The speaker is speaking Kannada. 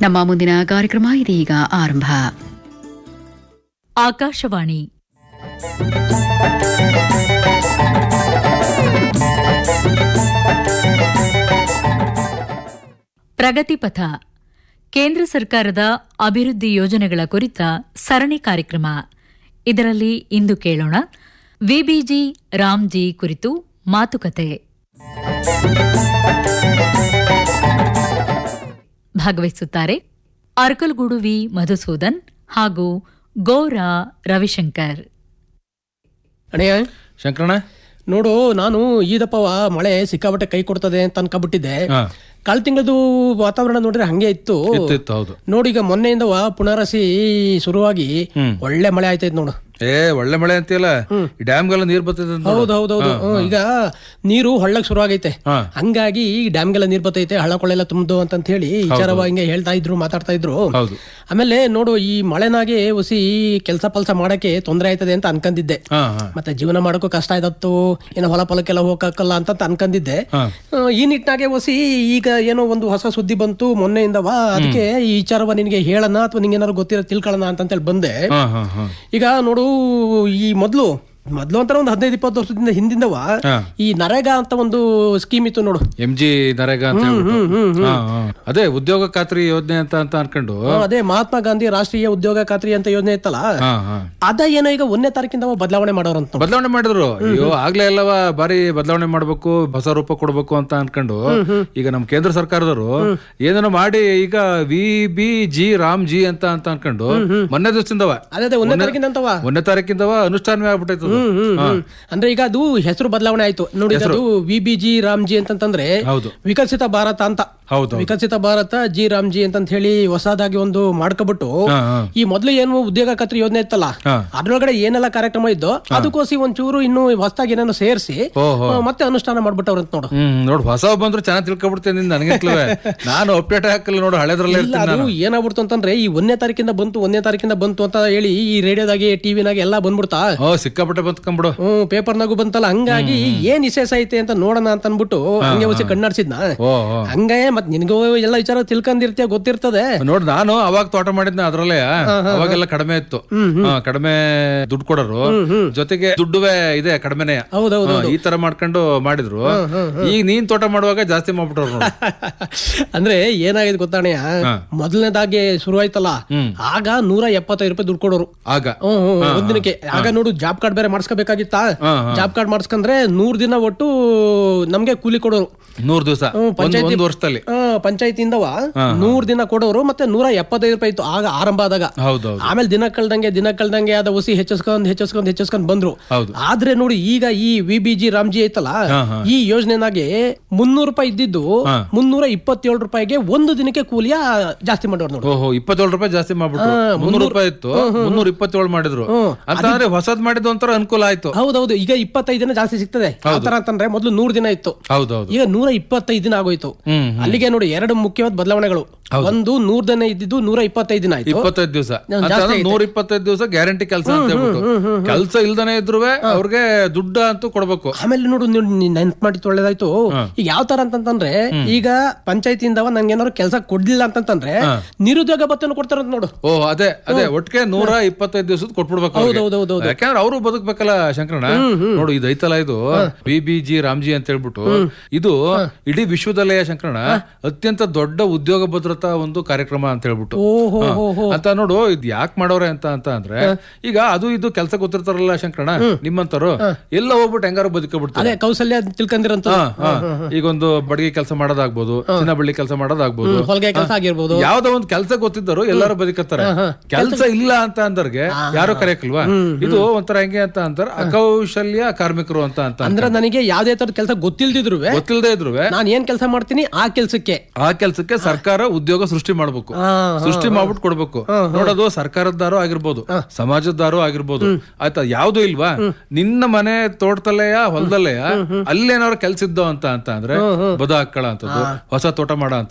ನಮ್ಮ ಮುಂದಿನ ಕಾರ್ಯಕ್ರಮ ಇದೀಗ ಆರಂಭ ಆಕಾಶವಾಣಿ ಪ್ರಗತಿಪಥ ಕೇಂದ್ರ ಸರ್ಕಾರದ ಅಭಿವೃದ್ಧಿ ಯೋಜನೆಗಳ ಕುರಿತ ಸರಣಿ ಕಾರ್ಯಕ್ರಮ ಇದರಲ್ಲಿ ಇಂದು ಕೇಳೋಣ ವಿಬಿಜಿ ರಾಮ್ಜಿ ಕುರಿತು ಮಾತುಕತೆ ಭಾಗವಹಿಸುತ್ತಾರೆ ಅರ್ಕಲ್ಗೂಡು ವಿ ಮಧುಸೂದನ್ ಹಾಗೂ ಗೋರಾ ರವಿಶಂಕರ್ ಅಣ್ಣಯ್ಯ ಶಂಕರಣ್ಣ ನೋಡು ನಾನು ಈದಪ್ಪವ ಮಳೆ ಸಿಕ್ಕಾಪಟ್ಟೆ ಕೈ ಕೊಡ್ತದೆ ಅಂತ ಅನ್ಕೊಂಡ್ಬಿಟ್ಟಿದ್ದೆ ಹಾ. ಕಳ್ ತಿಂಗಳದು ವಾತಾವರಣ ನೋಡಿದ್ರೆ ಹಂಗೆ ಇತ್ತು ಇತ್ತು ಇತ್ತು ಹೌದು ನೋಡಿ ಈಗ ಮೊನ್ನೆಯಿಂದವ ಪುನರಸಿ ಶುರುವಾಗಿ ಒಳ್ಳೆ ಮಳೆ ಆಯ್ತೈತ್ ನೋಡು ಏ ಒಳ್ಳೆ ಮಳೆ ಅಂತೀಯಲ್ಲ ಈ ಡ್ಯಾಮ್ಗೆಲ್ಲ ನೀರ್ ಬರ್ತೈತೆ ಅಂತ ನೋಡು. ಹೌದು ಹೌದು ಹೌದು ಹ್ಮ್, ಈಗ ನೀರು ಹಳ್ಳಕ್ ಶುರುವಾಗೈತೆ ಹಾ. ಹಂಗಾಗಿ ಈ ಡ್ಯಾಮ್ಗೆಲ್ಲ ನೀರ್ ಬರ್ತೈತೆ ಹಳ್ಳ ಕೊಳ್ಳೆಲ್ಲ ತುಂಬ್ದು ಅಂತ ಹೇಳಿ ವಿಚಾರವ ಹಿಂಗೆ ಹೇಳ್ತಾ ಇದ್ರು ಮಾತಾಡ್ತಾ ಇದ್ರು ಹೌದು ಆಮೇಲೆ ನೋಡು ಈ ಮಳೆನಾಗೆ ಹುಸಿ ಕೆಲಸ ಪಲ್ಸ ಮಾಡಕ್ಕೆ ತೊಂದರೆ ಆಯ್ತದೆ ಅಂತ ಅನ್ಕೊಂಡಿದ್ದೆ ಹಾ ಹಾ ಮತ್ತೆ ಜೀವನ ಮಾಡೋಕ್ಕೂ ಕಷ್ಟ ಆಯ್ತತ್ತು ಏನೋ ಹೊಲ ಫಲಕ್ಕೆಲ್ಲ ಹೋಗಕ್ಕಲ್ಲ ಅಂತ ಅನ್ಕೊಂಡಿದ್ದೆ ಹಾ. ಆ, ಈ ನಿಟ್ಟಿನಾಗೆ ಹೊಸಿ ಈಗ ಏನೋ ಒಂದು ಹೊಸ ಸುದ್ದಿ ಬಂತು ಮೊನ್ನೆಯಿಂದವ ಅದಕ್ಕೆ ಈ ವಿಚಾರವ ನಿನಗೆ ಹೇಳೋಣ ಅಥವಾ ನಿಂಗೆ ಏನಾದ್ರು ಗೊತ್ತಿರೋ ತಿಳ್ಕೊಳ್ಳೋಣ ಅಂತ ಹೇಳಿ ಬಂದೆ ಹಾ ಹಾ ಹಾ ಈಗ ನೋಡು ಈ ಮೊದ್ಲು ಮೊದ್ಲು ಅಂತಾರೆ ಒಂದು ಹದಿನೈದು ಇಪ್ಪತ್ತು ವರ್ಷದಿಂದ ಹಿಂದಿಂದವ ಹಾ. ಈ ನರೇಗಾ ಅಂತ ಒಂದು ಸ್ಕೀಮ್ ಇತ್ತು ನೋಡು ಎಂ ಜಿ ನರೇಗಾ ಅಂತ ಹೇಳ್ಬಿಟ್ಟು ಹಾ, ಹಾ. ಅದೇ ಉದ್ಯೋಗ ಖಾತ್ರಿ ಯೋಜನೆ ಅಂತ ಅಂತ ಅನ್ಕೊಂಡು ಆ, ಅದೇ ಮಹಾತ್ಮ ಗಾಂಧಿ ರಾಷ್ಟ್ರೀಯ ಉದ್ಯೋಗ ಖಾತ್ರಿ ಅಂತ ಯೋಜನೆ ಇತ್ತಲ್ಲ ಹಾ ಹಾ ಅದ ಏನೋ ಈಗ ಒಂದನೇ ತಾರೀಕಿಂದ ಬದಲಾವಣೆ ಮಾಡೋರಂತ ನೋಡು. ಬದಲಾವಣೆ ಮಾಡಿದ್ರು ಅಯ್ಯೋ ಆಗ್ಲೇ ಎಲ್ಲವ ಬಾರಿ ಬದಲಾವಣೆ ಮಾಡ್ಬೇಕು ಹೊಸ ರೂಪ ಕೊಡ್ಬೇಕು ಅಂತ ಅನ್ಕೊಂಡು ಈಗ ನಮ್ ಕೇಂದ್ರ ಸರ್ಕಾರದವರು ಏನೇನೋ ಮಾಡಿ ಈಗ V B G RAM G ಅಂತ ಅಂತ ಅನ್ಕೊಂಡು ಮೊನ್ನೆ ದಿವಸದಿಂದವ ಅದೇ ಅದೇ ಒಂದನೇ ತಾರೀಕಿಂದ ಅಂತವ ಒಂದನೇ ತಾರೀಕಿಂದವ ಅನುಷ್ಠಾನವೇ ಆಗ್ಬಿಟ್ಟೈತೆ ಅದು. ಹ್ಮ್, ಹ್ಮ್, ಹ್ಮ್. ಅಂದ್ರೆ ಈಗ ಅದು ಹೆಸರು ಬದಲಾವಣೆ ಆಯ್ತು ನೋಡಿ ಅದು ವಿ ಬಿ ಜಿ ರಾಮ್ಜಿ ಅಂತಂದ್ರೆ ಹೌದು ವಿಕಸಿತ ಭಾರತ ಅಂತ ಹೌದು ವಿಕಸಿತ ಭಾರತ ಜಿ ರಾಮ್ಜಿ ಅಂತ ಹೇಳಿ ಹೊಸದಾಗಿ ಒಂದು ಮಾಡ್ಕೊಬಿಟ್ಟು ಹಾ, ಹಾ. ಈ ಮೊದ್ಲು ಏನು ಉದ್ಯೋಗ ಖಾತ್ರಿ ಯೋಜನೆ ಇತ್ತಲ್ಲ ಹಾ. ಅದ್ರೊಳಗಡೆ ಏನೆಲ್ಲ ಕಾರ್ಯಕ್ರಮ ಇದ್ದೋ ಅದಕ್ಕೋಸಿ ಒಂಚೂರು ಇನ್ನು ಹೊಸದಾಗಿ ಏನೇನೋ ಸೇರಿಸಿ ಓಹೋ. ಮತ್ತೆ ಅನುಷ್ಠಾನ ಮಾಡ್ಬಿಟ್ಟವ್ರಂತ ನೋಡು ಹ್ಮ್ ನೋಡು ಹೊಸ ಬಂದ್ರು ಚೆನ್ನಾಗಿ ತಿಳ್ಕೊಬಿಡ್ತೇನೆ ನಿಂದ ನನಗಿಂತಲೇ ನಾನು ಅಪ್ಡೇಟ್ ಹಾಕಲ್ಲ ನೋಡು ಹಳೆದ್ರಲ್ಲೇ ಇಲ್ಲ ಇರ್ತೀನಿ ಅದು ನಾನು ಏನಾಗ್ಬಿಡ್ತು ಅಂತಂದ್ರೆ ಈ ಒಂದನೇ ತಾರೀಕಿಂದ ಬಂತು ಒಂದನೇ ತಾರೀಕಿಂದ ಬಂತು ಅಂತ ಹೇಳಿ ಈ ರೇಡಿಯೋದಾಗೆ ಟಿವಿನಾಗೆ ಎಲ್ಲ ಬಂದ್ಬಿಡ್ತಾ ಓ ಸಿಕ್ಕಾಪಟ್ಟೆ ಬಂತ್ಕೊಂಬಿಡು ಹ್ಮ್ ಪೇಪರ್ನಾಗೂ ಬಂತಲ್ಲ ಹಂಗಾಗಿ ಏನ್ ವಿಶೇಷ ಐತೆ ಅಂತ ನೋಡೋಣ ಅಂತ ಅನ್ಬಿಟ್ಟು ಹಂಗೆ ಹೊಸಿ ಕಣ್ಣಾಡ್ಸಿದ್ನ ಓ ಓ ಹಂಗೆ ಮತ್ ನಿನ್ಗೂ ಎಲ್ಲ ವಿಚಾರ ತಿಳ್ಕೊಂಡಿರ್ತೀಯ ಗೊತ್ತಿರ್ತದೆ ನೋಡ್ ನಾನು ಅವಾಗ ತೋಟ ಮಾಡಿದ್ನ ಅದ್ರಲ್ಲೇ ಅವಾಗೆಲ್ಲ ಕಡಿಮೆ ಇತ್ತು ಹಾ, ಕಡಿಮೆ ದುಡ್ಡು ಕೊಡೋರು ಜೊತೆಗೆ ದುಡ್ಡುವೆ ಇದೆ ಕಡಿಮೆನೆ ಹೌದೌದು ಈ ತರ ಮಾಡ್ಕೊಂಡು ಮಾಡಿದ್ರು ಈಗ ನೀನ್ ತೋಟ ಮಾಡುವಾಗ ಜಾಸ್ತಿ ಮಾಡ್ಬಿಟ್ರು ನೋಡು ಅಂದ್ರೆ ಏನಾಗಿದೆ ಗೊತ್ತಾಣೆಯ ಮೊದಲನೇದಾಗಿ ಶುರುವಾಯ್ತಲ್ಲ ಹ್ಮ್. ಆಗ ನೂರ ಎಪ್ಪತ್ತೈದು ರೂಪಾಯಿ ದುಡ್ಡು ಕೊಡೋರು ಆಗ ಹ್ಮ್ ಹ್ಮ್, ಒಂದಿನಕ್ಕೆ ಆಗ ನೋಡು ಜಾಬ್ ಕಾರ್ಡ್ ಬೇರೆ ಮಾಡಿಸ್ಕೋಬೇಕಾಗಿತ್ತಾ ಹಾ, ಜಾಬ್ ಕಾರ್ಡ್ ಮಾಡಿಸ್ಕೊಂಡ್ರೆ ನೂರ್ ದಿನ ಒಟ್ಟು ನಮ್ಗೆ ಕೂಲಿ ಕೊಡೋರು ನೂರ್ ದಿವಸ ಹ್ಮ್, ಪಂಚಾಯ್ತಿ- ಒಂದ್ ವರ್ಷದಲ್ಲಿ ಪಂಚಾಯತಿಂದವ ನೂರ್ ದಿನ ಕೊಡೋರು ಮತ್ತೆ ನೂರ ಎಪ್ಪತ್ತೈದು ರೂಪಾಯಿ ಇತ್ತು ಆಗ ಆರಂಭ ಆದಾಗ ಹೌದೌದು ಆಮೇಲೆ ದಿನ ಕಳ್ದಂಗೆ ದಿನ ಕಳ್ದಂಗೆ ಅದ ಹುಸಿ ಹೆಚ್ಚಿಸ್ಕೊಂಡ್ ಹೆಚ್ಚಿಸ್ಕೊಂಡ್ ಹೆಚ್ಚಿಸ್ಕೊಂಡ್ ಬಂದ್ರು ಹೌದು ಆದ್ರೆ ನೋಡಿ ಈಗ ಈ ವಿ ಬಿ ಜಿ ರಾಮ್ಜಿ ಐತಲ್ಲ ಹಾ, ಹಾ. ಈ ಯೋಜನೆನಾಗೆ ಮುನ್ನೂರು ರೂಪಾಯಿ ಇದ್ದಿದ್ದು ಮುನ್ನೂರ ಇಪ್ಪತ್ತೇಳು ರೂಪಾಯಿಗೆ ಒಂದು ದಿನಕ್ಕೆ ಕೂಲಿಯ ಜಾಸ್ತಿ ಮಾಡೋರು ನೋಡಿ ಓಹೋ ಇಪ್ಪತ್ತೇಳು ರೂಪಾಯಿ ಜಾಸ್ತಿ ಮಾಡ್ಬಿಟ್ರು ಮುನ್ನೂರು ರೂಪಾಯಿ ಇತ್ತು ಮುನ್ನೂರ ಇಪ್ಪತ್ತೇಳು ಮಾಡಿದ್ರು ಅಂತ ಅಂದ್ರೆ ಹೊಸದ್ ಮಾಡಿದ್ದು ಒಂಥರ ಅನುಕೂಲ ಆಯ್ತು ಹೌದೌದು ಈಗ ಇಪ್ಪತ್ತೈದು ದಿನ ಜಾಸ್ತಿ ಸಿಗ್ತದೆ ಯಾವ ತರ ಅಂತಂದ್ರೆ ಮೊದಲು ನೂರ್ ದಿನ ಇತ್ತು ಹೌದೌದು ಈಗ ನೂರ ಇಪ್ಪತ್ತೈದು ದಿನ ಆಗೋಯ್ತು ಹ್ಮ್ ಅಲ್ಲಿಗೆ ನೋಡಿ ಎರಡು ಮುಖ್ಯವಾದ ಬದಲಾವಣೆಗಳು ಒಂದು ನೂರ್ ದಿನ ಇದ್ದಿದ್ದು ನೂರ ಇಪ್ಪತ್ತೈದು ದಿನ ಆಯ್ತು ಇಪ್ಪತ್ತೈದು ದಿವಸ ಜಾಸ್ತಿ ನೂರ ಇಪ್ಪತ್ತೈದು ದಿವಸ ಗ್ಯಾರಂಟಿ ಕೆಲಸ ಅಂತ ಹೇಳ್ಬಿಟ್ಟು ಕೆಲಸ ಇಲ್ದನೆ ಇದ್ರು ಅವ್ರಿಗೆ ದುಡ್ಡು ಅಂತೂ ಕೊಡ್ಬೇಕು ಆಮೇಲೆ ನೋಡು ನೆನ್ಪ್ ಮಾಡಿತ್ತು ಒಳ್ಳೇದಾಯ್ತು ಈಗ ಯಾವ ತರ ಅಂತಂತಂದ್ರೆ ಈಗ ಪಂಚಾಯತಿಯಿಂದ ನಂಗೆ ಏನಾದ್ರು ಕೆಲಸ ಕೊಡ್ಲಿಲ್ಲ ಅಂತಂತಂದ್ರೆ ನಿರುದ್ಯೋಗ ಭತ್ತೆಯನ್ನು ಕೊಡ್ತಾರಂತ ನೋಡು ಓ ಅದೇ ಅದೇ ಒಟ್ಟಿಗೆ ನೂರ ಇಪ್ಪತ್ತೈದು ದಿವಸದ ಕೊಟ್ಬಿಡ್ಬೇಕು ಅವ್ರಿಗೆ. ಹೌದೌದು ಯಾಕಂದ್ರೆ ಅವರು ಬದುಕ್ಬೇಕಲ್ಲ ಶಂಕರಣ್ಣ ನೋಡು ಇದು ಐತಲ್ಲ ಇದು ಬಿ ಬಿ ಜಿ ರಾಮ್ಜಿ ಅಂತ ಹೇಳ್ಬಿಟ್ಟು ಇದು ಇಡೀ ವಿಶ್ವದಲ್ಲೇ ಶಂಕರಣ್ಣ ಅತ್ಯಂತ ದೊಡ್ಡ ಉದ್ಯೋಗ ಭದ್ರತಾ ಒಂದು ಕಾರ್ಯಕ್ರಮ ಅಂತ ಹೇಳ್ಬಿಟ್ಟು ಓಹೋ ಹಾ. ಹೋ ಹೋ ಅಂತ ನೋಡು ಇದ್ ಯಾಕೆ ಮಾಡೋರೆ ಅಂತ ಅಂತ ಅಂದ್ರೆ ಈಗ ಅದು ಇದು ಕೆಲಸ ಗೊತ್ತಿರ್ತಾರಲ್ಲ ಶಂಕರಣ್ಣ ನಿಮ್ಮಂತರು ಎಲ್ಲ ಹೋಗ್ಬಿಟ್ಟು ಹೆಂಗಾರು ಬದುಕಬಿಡ್ತಾರೆ ಅದೇ ಕೌಶಲ್ಯ ತಿಳ್ಕೊಂಡಿರಂತ ಹಾ, ಹಾ. ಈಗ ಒಂದು ಬಡಗಿ ಕೆಲಸ ಮಾಡೋದಾಗ್ಬೋದು ಚಿನ್ನ ಬಳ್ಳಿ ಕೆಲಸ ಮಾಡೋದಾಗ್ಬೋದು ಹೊಲಿಗೆ ಕೆಲಸ ಆಗಿರ್ಬೋದು ಯಾವ್ದೋ ಒಂದು ಕೆಲಸ ಗೊತ್ತಿದ್ದರು ಎಲ್ಲರೂ ಬದುಕತ್ತಾರೆ ಕೆಲಸ ಇಲ್ಲ ಅಂತ ಅಂದರ್ಗೆ ಯಾರು ಕರೆಯಕಲ್ವಾ ಇದು ಒಂಥರ ಹೆಂಗೆ ಅಂತ ಅಂತಾರೆ ಅಕೌಶಲ್ಯ ಕಾರ್ಮಿಕರು ಅಂತ ಅಂತ ಅಂದ್ರೆ ನನಗೆ ಯಾವ್ದೇ ತರದ ಕೆಲಸ ಗೊತ್ತಿಲ್ದಿದ್ರು ಗೊತ್ತಿಲ್ಲದೆ ಇದ್ರು ನಾನು ಏನ್ ಕೆಲಸ ಮಾಡ್ತೀನಿ ಆ ಕೆಲ್ಸಕ್ಕೆ ಆ ಕೆಲ್ಸಕ್ಕೆ ಸರ್ಕಾರ ಉದ್ಯೋಗ ಸೃಷ್ಟಿ ಮಾಡ್ಬೇಕು ಹಾ, ಸೃಷ್ಟಿ ಮಾಡ್ಬಿಟ್ಟು ಕೊಡ್ಬೇಕು ನೋಡೋದು ಸರ್ಕಾರದ್ದಾರು ಆಗಿರ್ಬೋದು ಸಮಾಜದ್ದಾರು ಆಗಿರ್ಬೋದು ಆಯ್ತಾ ಯಾವ್ದು ಇಲ್ವಾ ನಿನ್ನ ಮನೆ ತೋಟದಲ್ಲೆಯ ಹೊಲದಲ್ಲೆಯ ಅಲ್ಲೇನಾದ್ರು ಕೆಲ್ಸ ಇದ್ದೋ ಅಂತ ಅಂತ ಅಂದ್ರೆ ಬದ ಹಾಕಳ ಅಂತದ್ದು ಹೊಸ ತೋಟ ಮಾಡೋ ಅಂತದ್ದು